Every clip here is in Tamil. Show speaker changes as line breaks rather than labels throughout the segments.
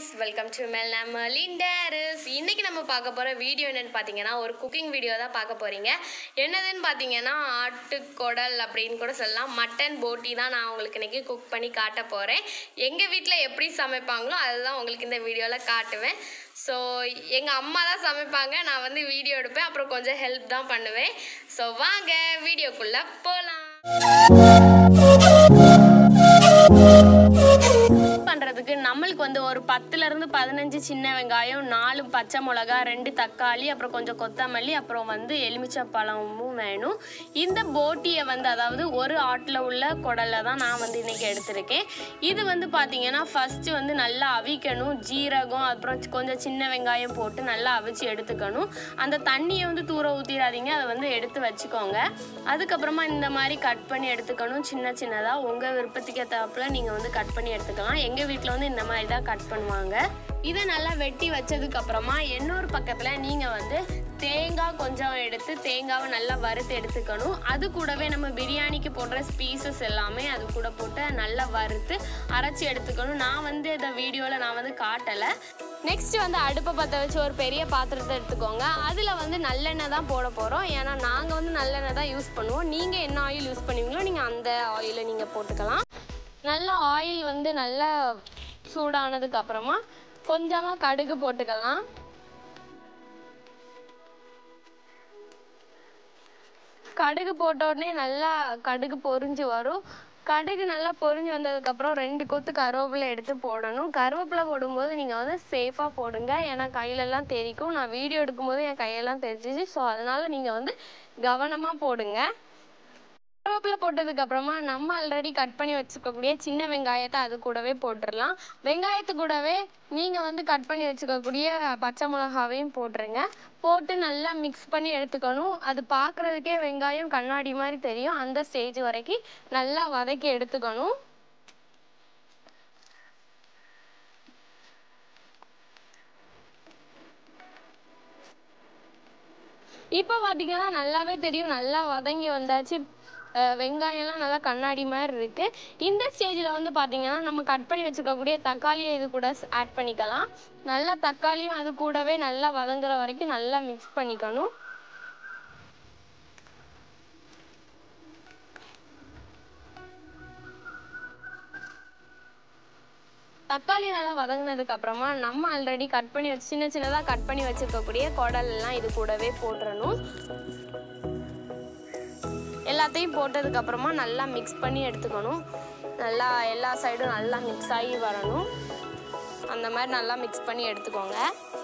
கைஸ் வெல்கம் டு மெல் நம்ம லிண்டர்ஸ் இன்னைக்கு நம்ம பார்க்க போகிற வீடியோ என்னன்னு பார்த்தீங்கன்னா ஒரு குக்கிங் வீடியோ தான் பார்க்க போகிறீங்க என்னதுன்னு பார்த்தீங்கன்னா ஆட்டுக்குடல் அப்படின்னு கூட சொல்லலாம் மட்டன் போட்டி தான் நான் உங்களுக்கு இன்னைக்கு குக் பண்ணி காட்ட போகிறேன் எங்கள் வீட்டில் எப்படி சமைப்பாங்களோ அதுதான் உங்களுக்கு இந்த வீடியோவில் காட்டுவேன் ஸோ எங்கள் அம்மா தான் சமைப்பாங்க நான் வந்து வீடியோ எடுப்பேன் அப்புறம் கொஞ்சம் ஹெல்ப் தான் பண்ணுவேன் ஸோ வாங்க வீடியோக்குள்ளே போகலாம் பண்ணுறதுக்கு நம்மளுக்கு வந்து ஒரு பத்துலேருந்து பதினஞ்சு சின்ன வெங்காயம் நாலு பச்சை மிளகா ரெண்டு தக்காளி அப்புறம் கொஞ்சம் கொத்தமல்லி அப்புறம் வந்து எலுமிச்சப்பழமும் வேணும் இந்த போட்டியை வந்து அதாவது ஒரு ஆட்டில் உள்ள குடலை தான் நான் வந்து இன்றைக்கி எடுத்திருக்கேன் இது வந்து பார்த்தீங்கன்னா ஃபஸ்ட்டு வந்து நல்லா அவிக்கணும் ஜீரகம் அப்புறம் கொஞ்சம் சின்ன வெங்காயம் போட்டு நல்லா அவிச்சு எடுத்துக்கணும் அந்த தண்ணியை வந்து தூர ஊற்றிடாதீங்க அதை வந்து எடுத்து வச்சுக்கோங்க அதுக்கப்புறமா இந்த மாதிரி கட் பண்ணி எடுத்துக்கணும் சின்ன சின்னதாக உங்கள் விருப்பத்துக்கு ஏற்றாப்புல நீங்கள் வந்து கட் பண்ணி எடுத்துக்கலாம் எங்கள் வீட்டில் வந்து இந்த மாதிரி தான் கட் பண்ணுவாங்க இதை நல்லா வெட்டி வச்சதுக்கு அப்புறமா இன்னொரு பக்கத்தில் நீங்கள் வந்து தேங்காய் கொஞ்சம் எடுத்து தேங்காவை நல்லா வறுத்து எடுத்துக்கணும் அது கூடவே நம்ம பிரியாணிக்கு போடுற ஸ்பீசஸ் எல்லாமே அது கூட போட்டு நல்லா வறுத்து அரைச்சி எடுத்துக்கணும் நான் வந்து இந்த வீடியோவில் நான் வந்து காட்டலை நெக்ஸ்ட் வந்து அடுப்பை பற்ற வச்சு ஒரு பெரிய பாத்திரத்தை எடுத்துக்கோங்க அதில் வந்து நல்லெண்ணெய் தான் போட போகிறோம் ஏன்னா நாங்கள் வந்து நல்லெண்ணெய் தான் யூஸ் பண்ணுவோம் நீங்கள் என்ன ஆயில் யூஸ் பண்ணுவீங்களோ நீங்கள் அந்த ஆயிலை நீங்கள் போட்டுக்கலாம் நல்லா ஆயில் வந்து நல்லா சூடானதுக்கு அப்புறமா கொஞ்சமாக கடுகு போட்டுக்கலாம் கடுகு போட்ட உடனே நல்லா கடுகு பொரிஞ்சு வரும் கடுகு நல்லா பொரிஞ்சு வந்ததுக்கப்புறம் ரெண்டு கொத்து கருவேப்பிலை எடுத்து போடணும் கருவேப்பிலை போடும்போது நீங்கள் வந்து சேஃபாக போடுங்க ஏன்னா கையிலெல்லாம் தெரிக்கும் நான் வீடியோ எடுக்கும்போது என் கையெல்லாம் தெரிஞ்சிச்சு ஸோ அதனால் நீங்கள் வந்து கவனமாக போடுங்க கருவேப்பிலை போட்டதுக்கு அப்புறமா நம்ம ஆல்ரெடி கட் பண்ணி வச்சுக்கக்கூடிய சின்ன வெங்காயத்தை அது கூடவே போட்டுடலாம் வெங்காயத்து கூடவே நீங்கள் வந்து கட் பண்ணி வச்சுக்கக்கூடிய பச்சை மிளகாவையும் போட்டுருங்க போட்டு நல்லா மிக்ஸ் பண்ணி எடுத்துக்கணும் அது பார்க்குறதுக்கே வெங்காயம் கண்ணாடி மாதிரி தெரியும் அந்த ஸ்டேஜ் வரைக்கும் நல்லா வதக்கி எடுத்துக்கணும் இப்போ பார்த்தீங்கன்னா நல்லாவே தெரியும் நல்லா வதங்கி வந்தாச்சு அஹ் வெங்காயம்லாம் நல்லா கண்ணாடி மாதிரி இருக்கு இந்த ஸ்டேஜில் வந்து பார்த்தீங்கன்னா நம்ம கட் பண்ணி வச்சுக்கக்கூடிய தக்காளியை இது கூட ஆட் பண்ணிக்கலாம் நல்லா தக்காளியும் அது கூடவே நல்லா வதங்குற வரைக்கும் நல்லா மிக்ஸ் பண்ணிக்கணும் தக்காளி நல்லா வதங்கினதுக்கு அப்புறமா நம்ம ஆல்ரெடி கட் பண்ணி வச்சு சின்ன சின்னதாக கட் பண்ணி வச்சிருக்கக்கூடிய குடல் எல்லாம் இது கூடவே போட்டுறணும் எல்லாத்தையும் போட்டதுக்கு அப்புறமா நல்லா மிக்ஸ் பண்ணி எடுத்துக்கணும் நல்லா எல்லா சைடும் நல்லா மிக்ஸ் ஆகி வரணும் அந்த மாதிரி நல்லா மிக்ஸ் பண்ணி எடுத்துக்கோங்க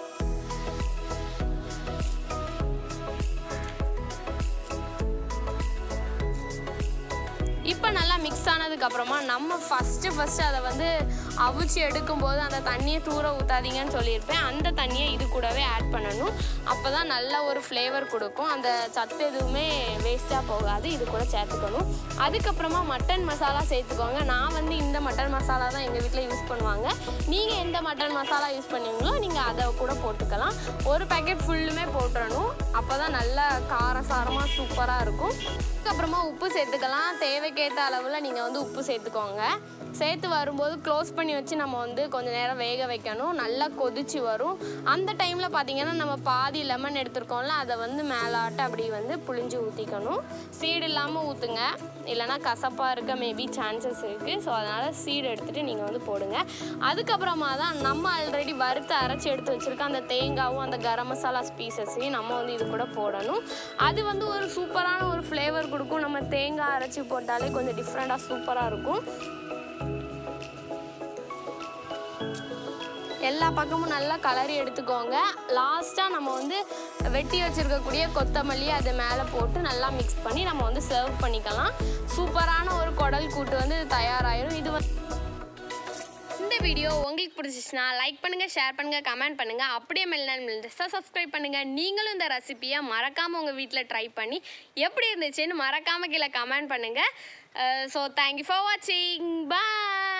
இப்போ நல்லா மிக்ஸ் ஆனதுக்கு அப்புறமா நம்ம ஃபஸ்ட்டு ஃபஸ்ட்டு அதை வந்து அவிச்சு எடுக்கும்போது அந்த தண்ணியை தூர ஊற்றாதீங்கன்னு சொல்லியிருப்பேன் அந்த தண்ணியை இது கூடவே ஆட் பண்ணணும் அப்போ தான் நல்ல ஒரு ஃப்ளேவர் கொடுக்கும் அந்த சத்து எதுவுமே வேஸ்ட்டாக போகாது இது கூட சேர்த்துக்கணும் அதுக்கப்புறமா மட்டன் மசாலா சேர்த்துக்கோங்க நான் வந்து இந்த மட்டன் மசாலா தான் எங்கள் வீட்டில் யூஸ் பண்ணுவாங்க நீங்கள் எந்த மட்டன் மசாலா யூஸ் பண்ணீங்களோ நீங்கள் அதை கூட போட்டுக்கலாம் ஒரு பேக்கெட் ஃபுல்லுமே போட்டுறணும் அப்போ தான் நல்ல காரசாரமாக சூப்பராக இருக்கும் அதுக்கப்புறமா உப்பு சேர்த்துக்கலாம் தேவைக்கேற்ற அளவில் நீங்கள் வந்து உப்பு சேர்த்துக்கோங்க சேர்த்து வரும்போது க்ளோஸ் பண்ணி வச்சு நம்ம வந்து கொஞ்சம் நேரம் வேக வைக்கணும் நல்லா கொதிச்சு வரும் அந்த டைமில் பார்த்தீங்கன்னா நம்ம பாதி லெமன் எடுத்துருக்கோம்ல அதை வந்து மேலாட்ட அப்படி வந்து புளிஞ்சு ஊற்றிக்கணும் சீடு இல்லாமல் ஊற்றுங்க இல்லைனா கசப்பாக இருக்க மேபி சான்சஸ் இருக்குது ஸோ அதனால் சீடு எடுத்துகிட்டு நீங்கள் வந்து போடுங்க அதுக்கப்புறமா தான் நம்ம ஆல்ரெடி வறுத்து அரைச்சி எடுத்து வச்சுருக்க அந்த தேங்காவும் அந்த கரம் மசாலா ஸ்பீசஸையும் நம்ம வந்து இது கூட போடணும் அது வந்து ஒரு சூப்பரான ஒரு ஃப்ளேவர் கொடுக்கும் நம்ம தேங்காய் அரைச்சி போட்டாலே கொஞ்சம் டிஃப்ரெண்ட்டாக சூப்பராக இருக்கும் எல்லா பக்கமும் நல்லா கலரி எடுத்துக்கோங்க லாஸ்ட்டாக நம்ம வந்து வெட்டி வச்சுருக்கக்கூடிய கொத்தமல்லி அதை மேலே போட்டு நல்லா மிக்ஸ் பண்ணி நம்ம வந்து சர்வ் பண்ணிக்கலாம் சூப்பரான ஒரு குடல் கூட்டு வந்து இது தயாராயிரும் இது வந்து இந்த வீடியோ உங்களுக்கு பிடிச்சிச்சுன்னா லைக் பண்ணுங்கள் ஷேர் பண்ணுங்கள் கமெண்ட் பண்ணுங்கள் அப்படியே மெல்லினா சப்ஸ்கிரைப் பண்ணுங்கள் நீங்களும் இந்த ரெசிபியை மறக்காமல் உங்கள் வீட்டில் ட்ரை பண்ணி எப்படி இருந்துச்சுன்னு மறக்காமல் கீழே கமெண்ட் பண்ணுங்கள் ஸோ தேங்க்யூ ஃபார் வாட்சிங் பாய்